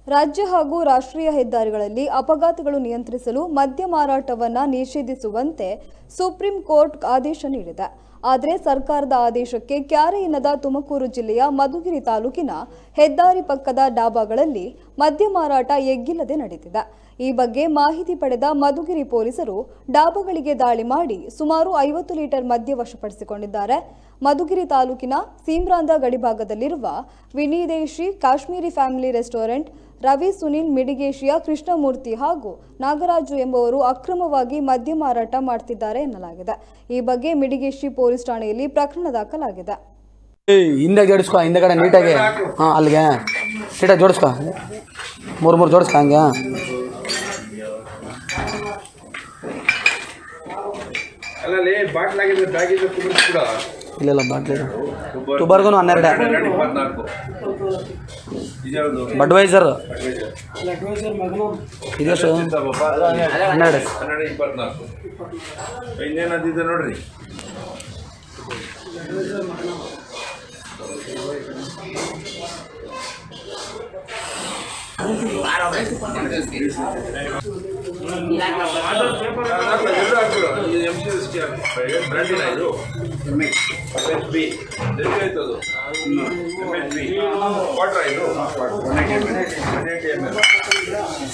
ರಾಜ್ಯ ಹಾಗೂ ರಾಷ್ಟ್ರೀಯ ಹೆದ್ದಾರಿಗಳಲ್ಲಿ ಅಪಘಾತಗಳು ನಿಯಂತ್ರಿಸಲು ಮದ್ಯ ಮಾರಾಟವನ್ನ ನಿಷೇಧಿಸುವಂತೆ ಸುಪ್ರೀಂ ಕೋರ್ಟ್ ಆದೇಶ ನೀಡಿದೆ ಆದರೆ ಸರ್ಕಾರದ ಆದೇಶಕ್ಕೆ ಕ್ಯಾರೆ ಎನ್ನದ ತುಮಕೂರು ಜಿಲ್ಲೆಯ ಮಧುಗಿರಿ ತಾಲೂಕಿನ ಹೆದ್ದಾರಿ ಪಕ್ಕದ ಡಾಬಾಗಳಲ್ಲಿ ಮದ್ಯ ಮಾರಾಟ ಎಗ್ಗಿಲ್ಲದೆ ನಡೆದಿದೆ ಈ ಬಗ್ಗೆ ಮಾಹಿತಿ ಪಡೆದ ಮಧುಗಿರಿ ಪೊಲೀಸರು ಡಾಬಾಗಳಿಗೆ ದಾಳಿ ಮಾಡಿ ಸುಮಾರು ಐವತ್ತು ಲೀಟರ್ ಮದ್ಯ ವಶಪಡಿಸಿಕೊಂಡಿದ್ದಾರೆ ಮಧುಗಿರಿ ತಾಲೂಕಿನ ಸೀಮ್ರಾಂದ ಗಡಿಭಾಗದಲ್ಲಿರುವ ವಿನಿದೇಶಿ ಕಾಶ್ಮೀರಿ ಫ್ಯಾಮಿಲಿ ರೆಸ್ಟೋರೆಂಟ್ ರವಿ ಸುನಿಲ್ ಮಿಡಿಗೇಶಿಯ ಕೃಷ್ಣಮೂರ್ತಿ ಹಾಗೂ ನಾಗರಾಜು ಎಂಬುವರು ಅಕ್ರಮವಾಗಿ ಮದ್ಯ ಮಾರಾಟ ಮಾಡ್ತಿದ್ದಾರೆ ಎನ್ನಲಾಗಿದೆ ಈ ಬಗ್ಗೆ ಮಿಡಿಗೇಶಿ ಪೊಲೀಸ್ ಠಾಣೆಯಲ್ಲಿ ಪ್ರಕರಣ ದಾಖಲಾಗಿದೆ ಏಯ್ ಹಿಂದೆ ಜೋಡಿಸ್ಕೊ ಹಿಂದೆಗಡೆ ನೀಟಾಗಿ ಹಾಂ ಅಲ್ಲಿಗೆ ನೀಟಾಗಿ ಜೋಡಿಸ್ಕೊ ಮೂರು ಮೂರು ಜೋಡಿಸ್ಕೊ ಹಂಗೆ ಅಲ್ಲಲ್ಲಿ ಬಾಟ್ಲ್ ಆಗಿದ್ರೆ ಬ್ಯಾಗ್ ಇದ್ರೆ ಕುಡಿಸ್ ಕೂಡ ಇಲ್ಲೆಲ್ಲ ಬಾಟ್ಲಿ ತುಬರ್ಗೂ ಹನ್ನೆರಡು ಎರಡು ಇಪ್ಪತ್ನಾಲ್ಕು ಇದ್ಯಾವುದು ಬಡ್ವೈಸರ್ ಇದೆಷ್ಟು ಎಂತಪ್ಪ? ಹನ್ನೆರಡು ಹನ್ನೆರಡು ಇಪ್ಪತ್ನಾಲ್ಕು ಇನ್ನೇನದಿದೆ ನೋಡ್ರಿ ಎರಡು ಹಾಕ್ಬಿಡು. ಇದು MCS ಗೆ ಹಾಕು. ಏನು ಬ್ರ್ಯಾಂಡಿನ ಇದು MHB. ಎಲ್ಲಿ ಆಯ್ತು ಅದು MHB. ವಾಟ್ರಾ ಇದು 180 ml.